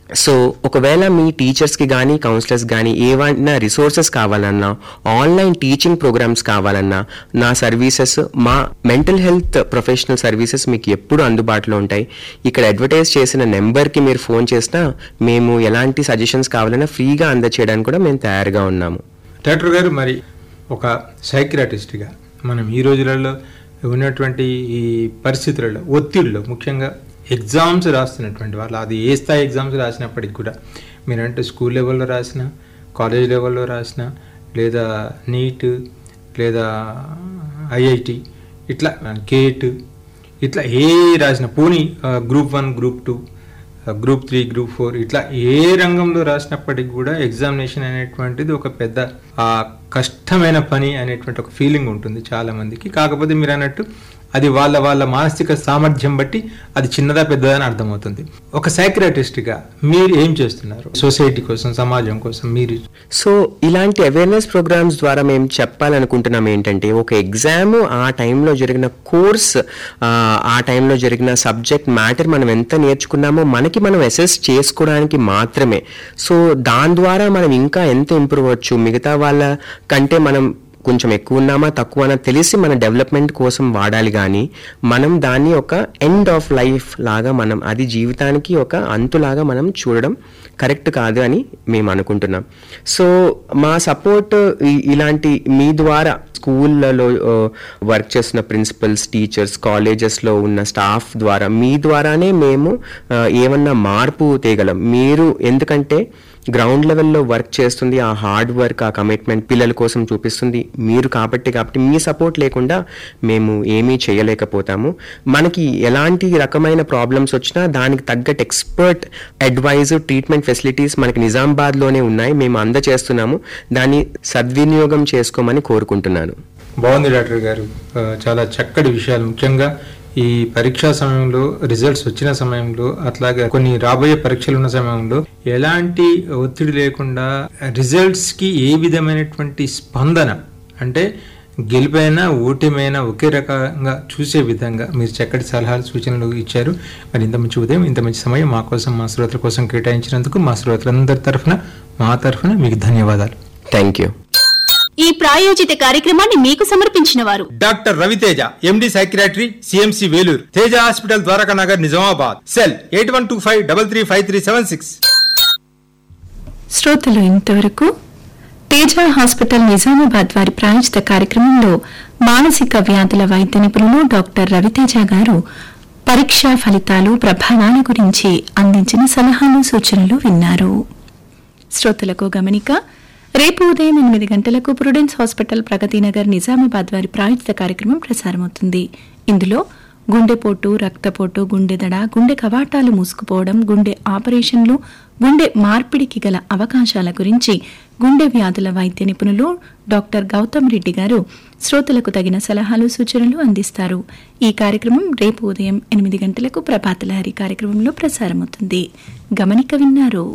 so ఒకవేళ మీ టీచర్స్కి కానీ కౌన్సిలర్స్ కానీ ఏవైనా రిసోర్సెస్ కావాలన్నా ఆన్లైన్ టీచింగ్ ప్రోగ్రామ్స్ కావాలన్నా నా సర్వీసెస్ మా మెంటల్ హెల్త్ ప్రొఫెషనల్ సర్వీసెస్ మీకు ఎప్పుడు అందుబాటులో ఉంటాయి ఇక్కడ అడ్వర్టైజ్ చేసిన నెంబర్కి మీరు ఫోన్ చేసినా మేము ఎలాంటి సజెషన్స్ కావాలన్నా ఫ్రీగా అందచేయడానికి కూడా మేము తయారుగా ఉన్నాము డాక్టర్ గారు మరి ఒక సైక్రాటిస్ట్గా మనం ఈ రోజులలో ఉన్నటువంటి ఈ పరిస్థితులలో ఒత్తిడిలో ముఖ్యంగా ఎగ్జామ్స్ రాస్తున్నటువంటి వాళ్ళు అది ఏ స్థాయి ఎగ్జామ్స్ రాసినప్పటికి కూడా మీరంటే స్కూల్ లెవెల్లో రాసిన కాలేజ్ లెవెల్లో రాసిన లేదా నీట్ లేదా ఐఐటి ఇట్లా గేట్ ఇట్లా ఏ రాసిన పోనీ group one group two group three group four ఇట్లా ఏ రంగంలో రాసినప్పటికి కూడా ఎగ్జామినేషన్ అనేటువంటిది ఒక పెద్ద ఆ కష్టమైన పని అనేటువంటి ఒక ఫీలింగ్ ఉంటుంది చాలా మందికి కాకపోతే మీరు అన్నట్టు అది వాళ్ళ వాళ్ళ మానసిక సామర్థ్యం బట్టి అది చిన్నదా పెద్దదా అని అర్థమవుతుంది ఒక సైక్రాటిస్ట్గా మీరు ఏం చేస్తున్నారు సొసైటీ కోసం సమాజం కోసం మీరు సో ఇలాంటి అవేర్నెస్ ప్రోగ్రామ్స్ ద్వారా మేము చెప్పాలనుకుంటున్నాం ఏంటంటే ఒక ఎగ్జామ్ ఆ టైంలో జరిగిన కోర్స్ ఆ టైంలో జరిగిన సబ్జెక్ట్ మ్యాటర్ మనం ఎంత నేర్చుకున్నామో మనకి మనం అసెస్ చేసుకోవడానికి మాత్రమే సో దాని ద్వారా మనం ఇంకా ఎంత ఇంప్రూవ్ అవ్వచ్చు మిగతా వాళ్ళ కంటే మనం కొంచెం ఎక్కువ ఉన్నామా తక్కువనా తెలిసి మన డెవలప్మెంట్ కోసం వాడాలి కానీ మనం దాన్ని ఒక ఎండ్ ఆఫ్ లైఫ్ లాగా మనం అది జీవితానికి ఒక అంతులాగా మనం చూడడం కరెక్ట్ కాదు అని మేము అనుకుంటున్నాం సో మా సపోర్ట్ ఇలాంటి మీ ద్వారా స్కూళ్ళలో వర్క్ చేస్తున్న ప్రిన్సిపల్స్ టీచర్స్ కాలేజెస్లో ఉన్న స్టాఫ్ ద్వారా మీ ద్వారానే మేము ఆ, ఏమన్నా మార్పు తేగలం మీరు ఎందుకంటే గ్రౌండ్ లెవెల్లో వర్క్ చేస్తుంది ఆ హార్డ్ వర్క్ ఆ కమిట్మెంట్ పిల్లల కోసం చూపిస్తుంది మీరు కాబట్టి కాబట్టి మీ సపోర్ట్ లేకుండా మేము ఏమీ చేయలేకపోతాము మనకి ఎలాంటి రకమైన ప్రాబ్లమ్స్ వచ్చినా దానికి తగ్గట్టు ఎక్స్పర్ట్ అడ్వైజ్ ట్రీట్మెంట్ ఫెసిలిటీస్ మనకి నిజామాబాద్లోనే ఉన్నాయి మేము అందచేస్తున్నాము దాన్ని సద్వినియోగం చేసుకోమని కోరుకుంటున్నాను బాగుంది డాక్టర్ గారు ఆ, చాలా చక్కటి విషయాలు ముఖ్యంగా ఈ పరీక్షా సమయంలో రిజల్ట్స్ వచ్చిన సమయంలో అట్లాగే కొన్ని రాబోయే పరీక్షలు ఉన్న సమయంలో ఎలాంటి ఒత్తిడి లేకుండా రిజల్ట్స్ కి ఏ విధమైనటువంటి స్పందన అంటే గెలిపైనా ఓటమైనా ఒకే రకంగా చూసే విధంగా మీరు చక్కటి సలహాలు సూచనలు ఇచ్చారు మరి ఇంత మంచి ఉదయం ఇంత మంచి సమయం మా కోసం మా శ్రోతల కోసం కేటాయించినందుకు మా శ్రోతలందరి తరఫున మా తరఫున మీకు ధన్యవాదాలు థ్యాంక్ యూ ఈ ప్రాయోజిత కార్యక్రమాన్ని మీకు సమర్పించిన వారు doctor Raviteja MD psychiatry CMC Vellore Teja hospital Dwaraka Nagar Nizamabad cell eight one two five double three five three seven six శ్రోతలు ఇంతవరకు తేజ హాస్పిటల్ నిజామాబాద్ వారి ప్రాయోజిత కార్యక్రమంలో మానసిక వ్యాధుల వైద్య నిపుణులు డాక్టర్ రవితేజ గారు పరీక్షా ఫలితాలు ప్రభావాల గురించి అందించిన సలహాలు సూచనలు విన్నారు శ్రోతలకు గమనిక రేపు ఉదయం ఎనిమిది గంటలకు ప్రుడెన్స్ హాస్పిటల్ ప్రగతి నగర్ నిజామాబాద్ వారి ప్రాయోజిత కార్యక్రమం ప్రసారమవుతుంది ఇందులో గుండెపోటు రక్తపోటు గుండెదడ గుండె కవాటాలు మూసుకుపోవడం గుండె ఆపరేషన్లు గుండె మార్పిడికి గల అవకాశాల గురించి గుండె వ్యాధుల వైద్య నిపుణులు డాక్టర్ గౌతమ్ రెడ్డి గారు శ్రోతలకు తగిన సలహాలు సూచనలు అందిస్తారు ఈ కార్యక్రమం రేపు ఉదయం ఎనిమిది గంటలకు ప్రభాతలహరి కార్యక్రమంలో ప్రసారమవుతుంది గమనిక విన్నారు